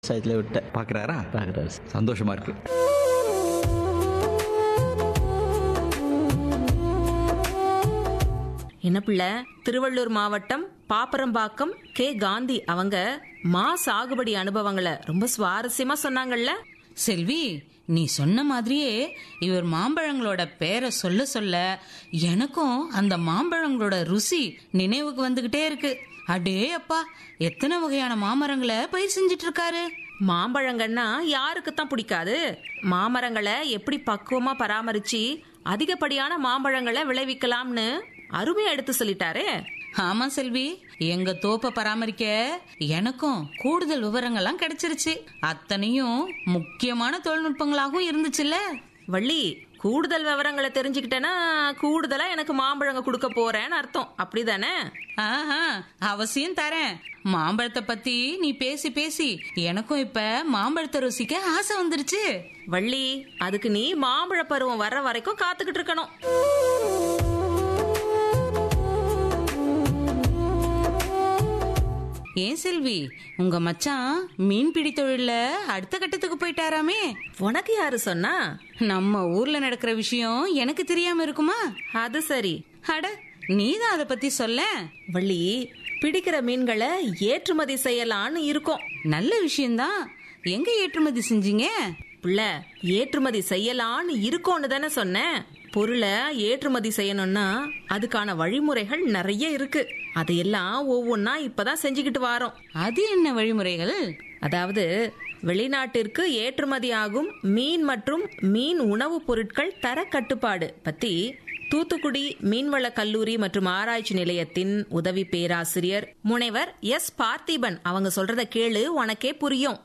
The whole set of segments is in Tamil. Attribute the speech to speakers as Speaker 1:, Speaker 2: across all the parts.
Speaker 1: சைட்ல விட்டேன்
Speaker 2: பாக்குறாரா
Speaker 1: பார்க்குறாரு சார்
Speaker 2: சந்தோஷமா இருக்கு
Speaker 3: என்ன பிள்ளை திருவள்ளூர் மாவட்டம் பாப்பரம்பாக்கம் கே காந்தி அவங்க மா சாகுபடி அனுபவங்களை ரொம்ப சுவாரஸ்யமா சொன்னாங்கல்ல
Speaker 4: செல்வி நீ சொன்ன மாதிரியே இவர் மாம்பழங்களோட பேரை சொல்ல சொல்ல எனக்கும் அந்த மாம்பழங்களோட ருசி நினைவுக்கு வந்துகிட்டே இருக்கு அடே அப்பா எத்தனை வகையான மாமரங்களை பயிர் செஞ்சிட்டு இருக்காரு
Speaker 3: மாம்பழங்கன்னா யாருக்கு தான் பிடிக்காது மாமரங்களை எப்படி பக்குவமா பராமரிச்சு அதிகப்படியான மாம்பழங்களை விளைவிக்கலாம்னு அருமையா எடுத்து சொல்லிட்டாரே
Speaker 4: ஆமா செல்வி எங்க தோப்ப பராமரிக்க எனக்கும் கூடுதல் விவரங்கள்லாம் கிடைச்சிருச்சு அத்தனையும் முக்கியமான தொழில்நுட்பங்களாகவும் இருந்துச்சுல்ல
Speaker 3: வள்ளி கூடுதல் விவரங்களை தெரிஞ்சுக்கிட்டேன்னா கூடுதலா எனக்கு மாம்பழங்க கொடுக்க போறேன்னு அர்த்தம் அப்படிதானே
Speaker 4: ஆஹா அவசியம் தரேன் மாம்பழத்தை பத்தி நீ பேசி பேசி எனக்கும் இப்ப மாம்பழத்தை ருசிக்க ஆசை வந்துருச்சு
Speaker 3: வள்ளி அதுக்கு நீ மாம்பழ பருவம் வர்ற வரைக்கும் காத்துக்கிட்டு இருக்கணும்
Speaker 4: ஏன் செல்வி உங்க மச்சான் மீன்பிடி தொழில்ல அடுத்த கட்டத்துக்கு போயிட்டாராமே
Speaker 3: உனக்கு யாரு சொன்னா
Speaker 4: நம்ம ஊர்ல நடக்கிற விஷயம் எனக்கு தெரியாம இருக்குமா
Speaker 3: அது சரி
Speaker 4: அட நீதான் அத பத்தி சொல்ல
Speaker 3: வள்ளி பிடிக்கிற மீன்களை ஏற்றுமதி செய்யலான்னு இருக்கோம்
Speaker 4: நல்ல விஷயம்தான் எங்க ஏற்றுமதி செஞ்சீங்க
Speaker 3: பிள்ளை ஏற்றுமதி செய்யலான்னு இருக்கோன்னு தானே சொன்னேன் பொருளை ஏற்றுமதி செய்யணும்னா அதுக்கான வழிமுறைகள் நிறைய இருக்கு அதையெல்லாம் ஒவ்வொன்றா இப்பதான் செஞ்சுக்கிட்டு வாரோம்
Speaker 4: அது என்ன வழிமுறைகள்
Speaker 3: அதாவது வெளிநாட்டிற்கு ஏற்றுமதி ஆகும் மீன் மற்றும் மீன் உணவுப் பொருட்கள் தர கட்டுப்பாடு பத்தி தூத்துக்குடி மீன்வள கல்லூரி மற்றும் ஆராய்ச்சி நிலையத்தின் உதவி பேராசிரியர் முனைவர் எஸ் பார்த்திபன் அவங்க சொல்றத கேளு உனக்கே புரியும்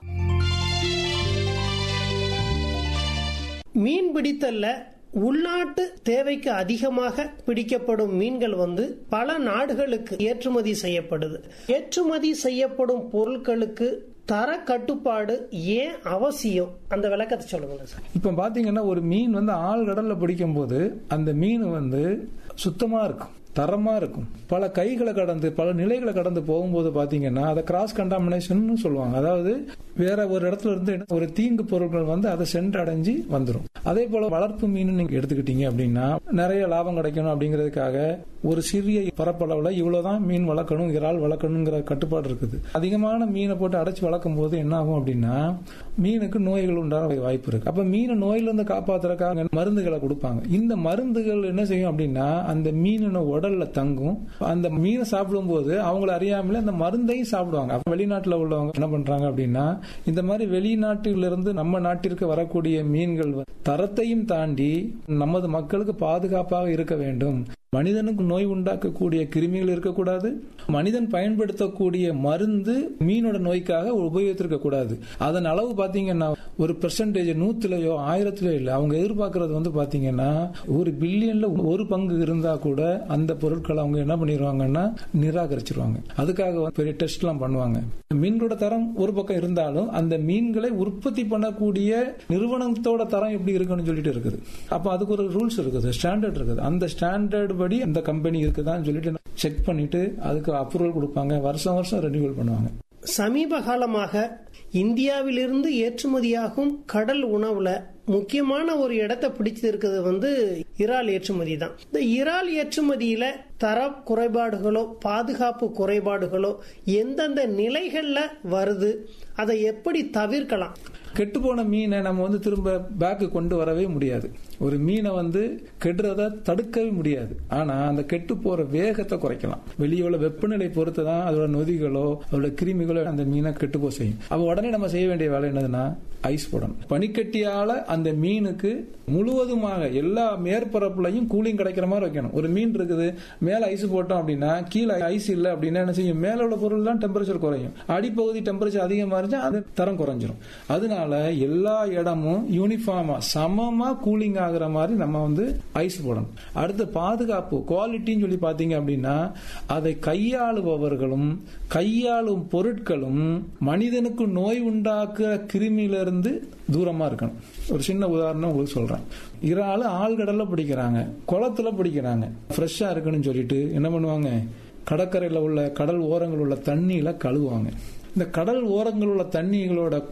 Speaker 5: மீன் பிடித்தல்ல உள்நாட்டு தேவைக்கு அதிகமாக பிடிக்கப்படும் மீன்கள் வந்து பல நாடுகளுக்கு ஏற்றுமதி செய்யப்படுது ஏற்றுமதி செய்யப்படும் பொருட்களுக்கு தர கட்டுப்பாடு ஏன் அவசியம் அந்த விளக்கத்தை சொல்லுங்க சார்
Speaker 6: இப்போ பாத்தீங்கன்னா ஒரு மீன் வந்து ஆழ்கடல்ல பிடிக்கும் போது அந்த மீன் வந்து சுத்தமா இருக்கும் தரமா இருக்கும் பல கைகளை கடந்து பல நிலைகளை கடந்து போகும்போது பாத்தீங்கன்னா அதை கிராஸ் கண்டாமினேஷன் சொல்லுவாங்க அதாவது வேற ஒரு இடத்துல இருந்து ஒரு தீங்கு பொருட்கள் வந்து அதை சென்றடைஞ்சு வந்துடும் அதே போல வளர்ப்பு மீன் நீங்க எடுத்துக்கிட்டீங்க அப்படின்னா நிறைய லாபம் கிடைக்கணும் அப்படிங்கிறதுக்காக ஒரு சிறிய பரப்பளவுல இவ்வளவுதான் மீன் வளர்க்கணும் இறால் வளர்க்கணுங்கிற கட்டுப்பாடு இருக்குது அதிகமான மீனை போட்டு அடைச்சு வளர்க்கும் போது என்ன ஆகும் அப்படின்னா மீனுக்கு நோய்கள் உண்டான வாய்ப்பு இருக்கு அப்ப மீனை நோயில இருந்து காப்பாத்துறதுக்காக மருந்துகளை கொடுப்பாங்க இந்த மருந்துகள் என்ன செய்யும் அப்படின்னா அந்த மீனின உடல்ல தங்கும் அந்த மீனை சாப்பிடும்போது அவங்கள அறியாமலே அந்த மருந்தையும் சாப்பிடுவாங்க அப்ப வெளிநாட்டுல உள்ளவங்க என்ன பண்றாங்க அப்படின்னா இந்த மாதிரி வெளிநாட்டில இருந்து நம்ம நாட்டிற்கு வரக்கூடிய மீன்கள் தரத்தையும் தாண்டி நமது மக்களுக்கு பாதுகாப்பாக இருக்க வேண்டும் மனிதனுக்கு நோய் உண்டாக்கக்கூடிய கிருமிகள் இருக்கக்கூடாது மனிதன் பயன்படுத்தக்கூடிய மருந்து மீனோட நோய்க்காக உபயோகித்திருக்க கூடாது அதன் அளவு பாத்தீங்கன்னா ஒரு பெர்சன்டேஜ் நூத்துலயோ ஆயிரத்திலயோ இல்ல அவங்க எதிர்பார்க்கறது வந்து பாத்தீங்கன்னா ஒரு பில்லியன்ல ஒரு பங்கு இருந்தா கூட அந்த பொருட்களை அவங்க என்ன பண்ணிடுவாங்கன்னா நிராகரிச்சிருவாங்க அதுக்காக பெரிய டெஸ்ட் எல்லாம் பண்ணுவாங்க மீன்களோட தரம் ஒரு பக்கம் இருந்தாலும் அந்த மீன்களை உற்பத்தி பண்ணக்கூடிய நிறுவனத்தோட தரம் எப்படி இருக்குன்னு சொல்லிட்டு இருக்குது அப்ப அதுக்கு ஒரு ரூல்ஸ் இருக்குது ஸ்டாண்டர்ட் இருக்குது அந்த ஸ்டாண்டர்ட் படி அந்த கம்பெனி இருக்குதான்னு சொல்லிட்டு செக் பண்ணிட்டு அதுக்கு அப்ரூவல் கொடுப்பாங்க வருஷம் வருஷம் ரெனியூவல் பண்ணுவாங்க
Speaker 5: சமீப காலமாக இந்தியாவிலிருந்து ஏற்றுமதியாகும் கடல் உணவுல முக்கியமான ஒரு இடத்தை பிடிச்சு இருக்கிறது வந்து இறால் ஏற்றுமதி தான் இந்த இறால் ஏற்றுமதியில தர குறைபாடுகளோ பாதுகாப்பு குறைபாடுகளோ எந்தெந்த நிலைகள்ல வருது அதை எப்படி தவிர்க்கலாம்
Speaker 6: கெட்டுப்போன மீனை நம்ம வந்து திரும்ப பேக்கு கொண்டு வரவே முடியாது ஒரு மீனை வந்து கெடுறத தடுக்கவே முடியாது ஆனா அந்த கெட்டு போற வேகத்தை குறைக்கலாம் வெளியே உள்ள வெப்பநிலை பொறுத்து தான் அதோட நொதிகளோ அதோட கிருமிகளோ அந்த மீனை கெட்டு போக செய்யும் அப்ப உடனே நம்ம செய்ய வேண்டிய வேலை என்னதுன்னா ஐஸ் போடணும் பனிக்கட்டியால அந்த மீனுக்கு முழுவதுமாக எல்லா மேற்பரப்புலையும் கூலிங் கிடைக்கிற மாதிரி வைக்கணும் ஒரு மீன் இருக்குது மேல ஐஸ் போட்டோம் அப்படின்னா கீழே ஐஸ் இல்ல அப்படின்னா என்ன செய்யும் மேல உள்ள பொருள் தான் டெம்பரேச்சர் குறையும் அடிப்பகுதி டெம்பரேச்சர் அதிகமா இருந்துச்சா அது தரம் குறைஞ்சிரும் அதனால எல்லா இடமும் யூனிஃபார்மா சமமா கூலிங் ஆகுற மாதிரி நம்ம வந்து ஐஸ் போடணும் அடுத்து பாதுகாப்பு குவாலிட்டின்னு சொல்லி பாத்தீங்க அப்படின்னா அதை கையாளுபவர்களும் கையாளும் பொருட்களும் மனிதனுக்கு நோய் உண்டாக்குற கிருமியிலிருந்து தூரமா இருக்கணும் ஒரு சின்ன உதாரணம் உங்களுக்கு சொல்றேன் இறால் ஆழ்கடல்ல பிடிக்கிறாங்க குளத்துல பிடிக்கிறாங்க ஃப்ரெஷ்ஷா இருக்குன்னு சொல்லிட்டு என்ன பண்ணுவாங்க கடற்கரையில் உள்ள கடல் ஓரங்கள் உள்ள தண்ணியில கழுவுவாங்க இந்த கடல் ஓரங்கள் உள்ள தண்ணிகளோட